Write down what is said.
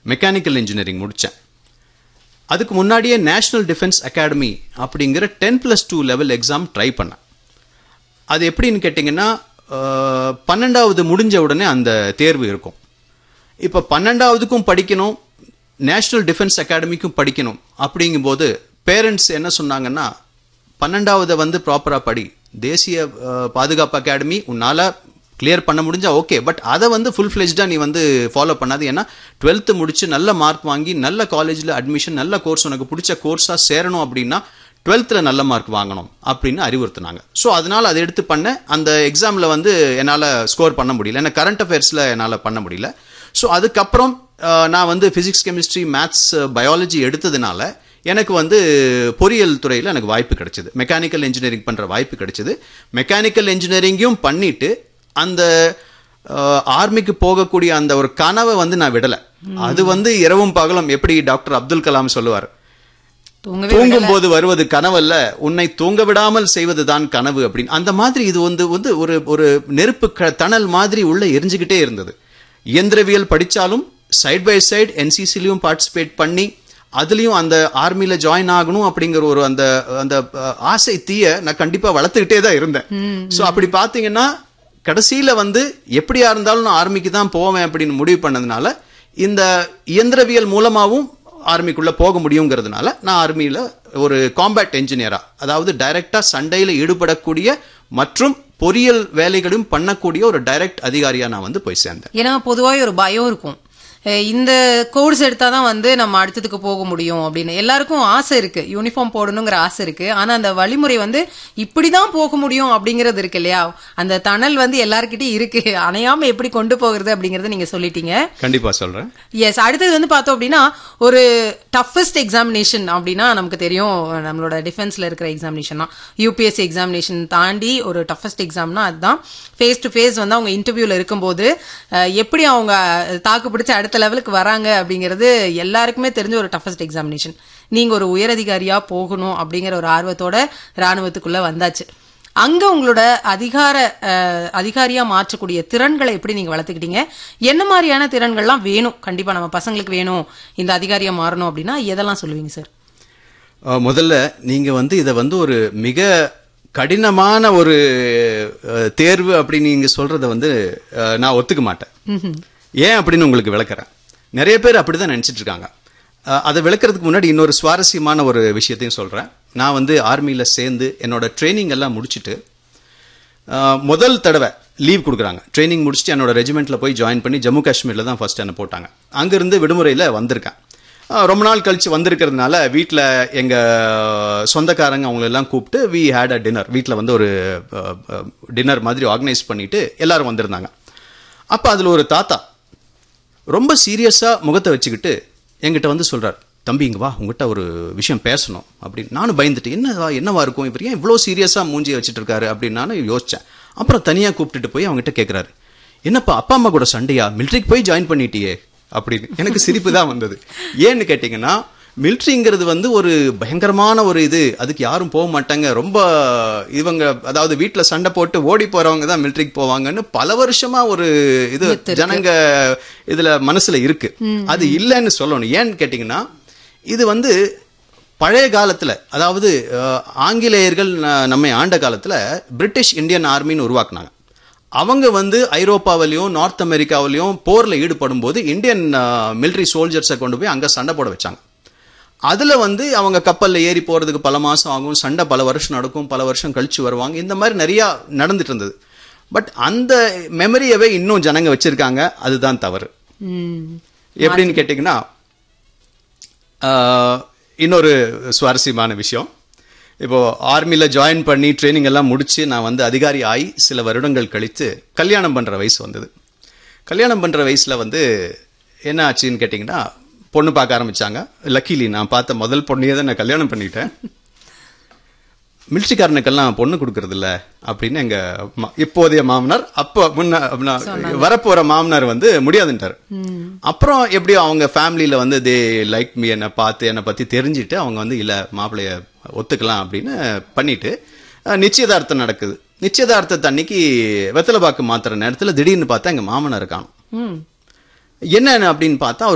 mechanical engineering முடித்தேன் அதுக்கு முன்னாடியே நேஷனல் டிஃபென்ஸ் அகாடமி அப்படிங்கிற ten plus two level exam try பண்ணேன் அது எப்படின்னு கேட்டிங்கன்னா அஹ், பன்னெண்டாவது முடிஞ்ச உடனே அந்த தேர்வு இருக்கும் இப்போ பன்னெண்டாவதுக்கும் படிக்கணும் நேஷனல் டிஃபென்ஸ் அகாடமிக்கும் படிக்கணும் அப்படிங்கும்போது பேரண்ட்ஸ் என்ன சொன்னாங்கன்னா பன்னெண்டாவதை வந்து ப்ராப்பராக படி தேசிய அஹ், பாதுகாப்பு அகாடமி உன்னால் கிளியர் பண்ண முடிஞ்சா ஓகே பட் அதை வந்து ஃபுல் ஃப்ளெஜ்டாக நீ வந்து ஃபாலோ பண்ணாது ஏன்னா டுவெல்த்து முடிச்சு நல்ல மார்க் வாங்கி நல்ல காலேஜில் அட்மிஷன் நல்ல கோர்ஸ் உனக்கு பிடிச்ச கோர்ஸாக சேரணும் அப்படின்னா டுவெல்த்தில் நல்ல மார்க் வாங்கணும் அப்படின்னு அறிவுறுத்தினாங்க ஸோ அதனால் அதை எடுத்து பண்ணேன் அந்த எக்ஸாமில் வந்து என்னால் ஸ்கோர் பண்ண முடியல ஏன்னா கரண்ட் அஃபேர்ஸில் என்னால் பண்ண முடியல ஸோ அதுக்கப்புறம் அஹ், நான் வந்து ஃபிசிக்ஸ் கெமிஸ்ட்ரி மேத்ஸ் பயாலஜி எடுத்ததுனால எனக்கு வந்து பொறியியல் துறையில் எனக்கு வாய்ப்பு கிடைச்சது மெக்கானிக்கல் இன்ஜினியரிங் பண்ணுற வாய்ப்பு கிடைச்சது மெக்கானிக்கல் இன்ஜினியரிங்கும் பண்ணிட்டு அந்த ஆர்மிக்கு போகக்கூடிய அந்த ஒரு கனவை வந்து நான் விடலை அது வந்து இரவும் பகலும் எப்படி டாக்டர் அப்துல் கலாம் சொல்லுவார் தூங்கவே தூங்கும் போது வருவது கனவல்ல உன்னை தூங்க விடாமல் செய்வதுதான் கனவு அப்படின்னு அந்த மாதிரி இது வந்து வந்து ஒரு ஒரு நெருப்பு க- தணல் மாதிரி உள்ள எரிஞ்சுக்கிட்டே இருந்தது இயந்திரவியல் படிச்சாலும் சைட் பை சைடு என்சிசிலையும் பார்ட்டிசிபேட் பண்ணி அதுலயும் அந்த ஆர்மில ஜாயின் ஆகணும் அப்படிங்கிற ஒரு அந்த அந்த அஹ், ஆசை தீய நான் கண்டிப்பா வளர்த்துக்கிட்டே தான் இருந்தேன் சோ அப்படி பாத்தீங்கன்னா கடைசியில வந்து எப்படியா இருந்தாலும் நான் ஆர்மிக்கு தான் போவேன் அப்படின்னு முடிவு பண்ணதுனால இந்த இயந்திரவியல் மூலமாவும் ஆர்மிக்குள்ள போக முடியுங்கிறதுனால நான் ஆர்மியில ஒரு காம்பேட் என்ஜினியரா அதாவது டைரக்டா சண்டையில ஈடுபடக்கூடிய மற்றும் பொறியியல் வேலைகளும் பண்ணக்கூடிய ஒரு டைரக்ட் அதிகாரியா நான் வந்து போய் சேர்ந்தேன் ஏன்னா பொதுவாக ஒரு பயம் இருக்கும் அஹ் இந்த கோர்ஸ் எடுத்தா தான் வந்து நம்ம அடுத்ததுக்கு போக முடியும் அப்படின்னு எல்லாருக்கும் ஆசை இருக்கு யூனிஃபார்ம் போடணுங்கிற ஆசை இருக்கு ஆனா அந்த வழிமுறை வந்து இப்படிதான் போக முடியும் அப்படிங்கிறது இருக்கு இல்லையா அந்த தணல் வந்து எல்லார்கிட்டயும் இருக்கு அணையாம எப்படி கொண்டு போகிறது அப்படிங்கறத நீங்க சொல்லிட்டீங்க கண்டிப்பா சொல்றேன் எஸ் அடுத்தது வந்து பார்த்தோம் அப்படின்னா ஒரு டஃபஸ்ட் எக்ஸாமினேஷன் அப்படின்னா நமக்கு தெரியும் நம்மளோட டிஃபென்ஸ்ல இருக்கிற எக்ஸாமினேஷன் தான் யூபிஎஸ்சி எக்ஸாமினேஷன் தாண்டி ஒரு டஃபஸ்ட் எக்ஸாம்னா அதுதான் ஃபேஸ் டு ஃபேஸ் வந்து அவங்க இன்டர்வியூல இருக்கும்போது அஹ், எப்படி அவங்க தாக்கு பிடிச்சு அடுத்த லெவலுக்கு வராங்க அப்படிங்கிறது எல்லாருக்குமே தெரிஞ்ச ஒரு டஃபஸ்ட் எக்ஸாமினேஷன் நீங்க ஒரு உயரதிகாரியா போகணும் அப்படிங்கிற ஒரு ஆர்வத்தோட ராணுவத்துக்குள்ள வந்தாச்சு அங்க உங்களோட அதிகார அஹ், அதிகாரியா மாற்றக்கூடிய திறன்களை எப்படி நீங்க வளர்த்துக்கிட்டீங்க என்ன மாதிரியான திறன்கள்லாம் வேணும் கண்டிப்பா நம்ம பசங்களுக்கு வேணும் இந்த அதிகாரியா மாறணும் அப்படின்னா எதெல்லாம் சொல்லுவீங்க சார் அஹ், முதல்ல நீங்க வந்து இதை வந்து ஒரு மிக கடினமான ஒரு அஹ், தேர்வு அப்படின்னு நீங்க சொல்றத வந்து அஹ், நான் ஒத்துக்க மாட்டேன் ஏன் அப்படின்னு உங்களுக்கு விளக்குறேன் நிறைய பேர் அப்படிதான் நினைச்சிட்டு இருக்காங்க அஹ், அதை விளக்குறதுக்கு முன்னாடி இன்னொரு சுவாரஸ்யமான ஒரு விஷயத்தையும் சொல்றேன் நான் வந்து ஆர்மியில சேர்ந்து என்னோட ட்ரைனிங் எல்லாம் முடிச்சிட்டு அஹ், முதல் தடவை லீவ் கொடுக்குறாங்க ட்ரைனிங் முடிச்சுட்டு என்னோட ரெஜிமெண்ட்ல போய் ஜாயின் பண்ணி ஜம்மு காஷ்மீர்ல தான் ஃபர்ஸ்ட் என்ன போட்டாங்க அங்கிருந்து விடுமுறையில வந்திருக்கேன் அஹ், ரொம்ப நாள் கழிச்சு வந்திருக்கிறதுனால வீட்டில் எங்க சொந்தக்காரங்க அவங்கள எல்லாம் கூப்பிட்டு வி ஹேட் அ டின்னர் வீட்டில் வந்து ஒரு டின்னர் மாதிரி ஆர்கனைஸ் பண்ணிட்டு எல்லாரும் வந்திருந்தாங்க அப்ப அதுல ஒரு தாத்தா ரொம்ப சீரியஸா முகத்தை வச்சுக்கிட்டு என்கிட்ட வந்து சொல்றார் தம்பி இங்க வா உங்ககிட்ட ஒரு விஷயம் பேசணும் அப்படின்னு நானும் பயந்துட்டு என்னவா என்னவா இருக்கும் இவர் ஏன் இவ்வளோ சீரியஸா மூஞ்சியை வச்சுட்டு இருக்காரு அப்படின்னு நானும் யோசிச்சேன் அப்புறம் தனியா கூப்பிட்டுட்டு போய் அவங்ககிட்ட கேட்கறாரு என்னப்பா அப்பா அம்மா கூட சண்டையா மிலிட்ரிக்கு போய் ஜாயின் பண்ணிட்டியே அப்படின்னு எனக்கு சிரிப்பு தான் வந்தது ஏன்னு கேட்டிங்கன்னா மிலிட்ரிங்கிறது வந்து ஒரு பயங்கரமான ஒரு இது அதுக்கு யாரும் போக மாட்டாங்க ரொம்ப இவங்க அதாவது வீட்ல சண்டை போட்டு ஓடி போறவங்க தான் மிலிட்ரிக்கு போவாங்கன்னு பல வருஷமா ஒரு இது ஜனங்க இதுல மனசுல இருக்கு அது இல்லைன்னு சொல்லணும் ஏன்னு கேட்டிங்கன்னா இது வந்து பழைய காலத்துல அதாவது அஹ், ஆங்கிலேயர்கள் ந- நம்மை ஆண்ட காலத்துல பிரிட்டிஷ் இந்தியன் ஆர்மின்னு உருவாக்குனாங்க அவங்க வந்து ஐரோப்பாவிலையும் நார்த் அமெரிக்காவிலையும் போர்ல ஈடுபடும் போது இந்தியன் மிலிட்ரி சோல்ஜர்ஸை கொண்டு போய் அங்க சண்டை போட வச்சாங்க அதுல வந்து அவங்க கப்பல்ல ஏறி போறதுக்கு பல மாசம் ஆகும் சண்டை பல வருஷம் நடக்கும் பல வருஷம் கழிச்சு வருவாங்க இந்த மாதிரி நிறைய நடந்துட்டு இருந்தது பட் அந்த மெமரியவே இன்னும் ஜனங்க வச்சிருக்காங்க அதுதான் தவறு எப்படின்னு கேட்டிங்கன்னா ஆஹ், இன்னொரு சுவாரஸ்யமான விஷயம் இப்போ ஆர்மியில் ஜாயின் பண்ணி ட்ரைனிங் எல்லாம் முடிச்சு நான் வந்து அதிகாரி ஆகி சில வருடங்கள் கழித்து கல்யாணம் பண்ணுற வயசு வந்தது கல்யாணம் பண்ணுற வயசில் வந்து என்ன ஆச்சுன்னு கேட்டிங்கன்னா பொண்ணு பார்க்க ஆரம்பிச்சாங்க லக்கிலி நான் பார்த்த முதல் பொண்ணையே தான் நான் கல்யாணம் பண்ணிட்டேன் மிலிட்ரிக்காரனுக்கெல்லாம் பொண்ணு கொடுக்கறது இல்ல அப்படின்னு எங்க மா- இப்போதைய மாமனார் அப்போ முன்ன முன்ன- வரப்போற மாமனார் வந்து முடியாதுன்ட்டார் அப்புறம் எப்படியோ அவங்க ஃபேமிலியில வந்து தே லைக் மீ என்ன பார்த்து என்னை பத்தி தெரிஞ்சுட்டு அவங்க வந்து இல்ல மாப்பிளைய ஒத்துக்கலாம் அப்படின்னு பண்ணிட்டு அஹ், நிச்சயதார்த்தம் நடக்குது நிச்சயதார்த்தத்தை அன்னைக்கு வெத்தலை பாக்கு மாத்துற நேரத்துல திடீர்னு பார்த்தா எங்க மாமனார் காணும் ம் என்ன அப்படின்னு பார்த்தா